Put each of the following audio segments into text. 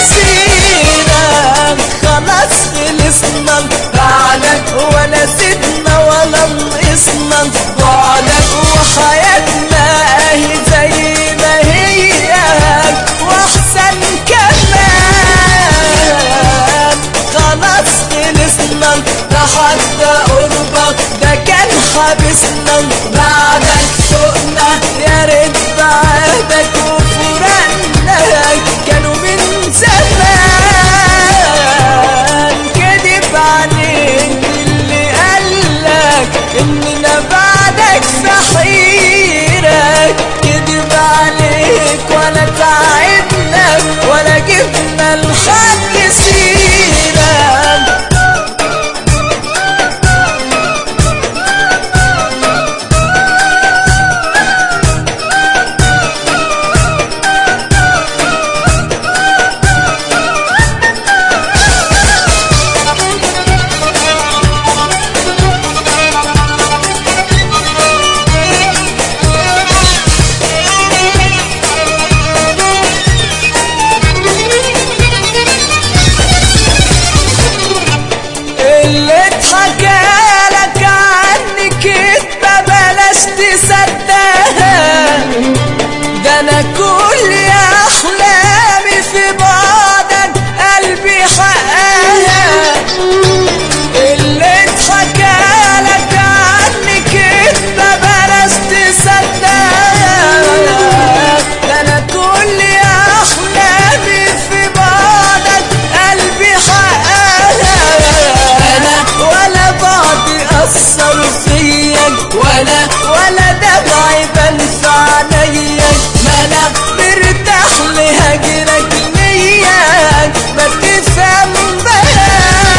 نسينا خلاص خلصنا بعدك ولا زدنا ولا نقصنا بعدك وحياتنا اهي زي ما هي واحسن كمان خلاص خلصنا ده حتى قربك ده كان حابسنا بعدك سوقنا يا ريت بعدك وفراقنا كانوا من زمان كدب عليك اللي قالك اننا بعدك في حيرة كدب عليك ولا تعبنا ولا جبنا لحد سيرة اللي اتحكالك عني كدبة بلاش تصدقها ده انا كل احلامي في بعدك قلبي حقها اللي اتحكالك عني كدبة بلاش تصدقها ده انا كل احلامي في بعدك قلبي حقها انا ولا بعضي اثر فيك ولا ولا دمعي بنفع عليك ما انا مرتاح لهجرك لياك ما تفهم بقى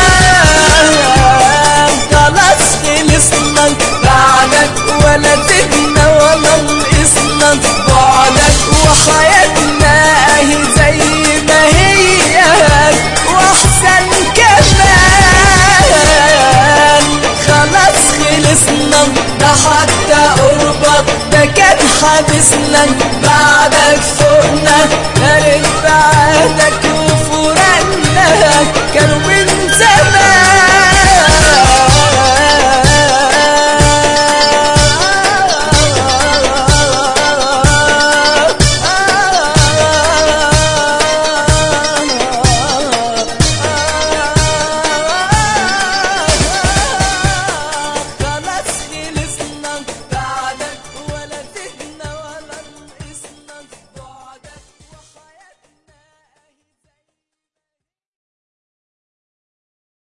خلاص خلصنا بعدك ولا زدنا ولا نقصنا بعدك وحياتنا اهي زي ما هي واحسن كمان خلاص خلصنا ده حتى قربك ده كان حابسنا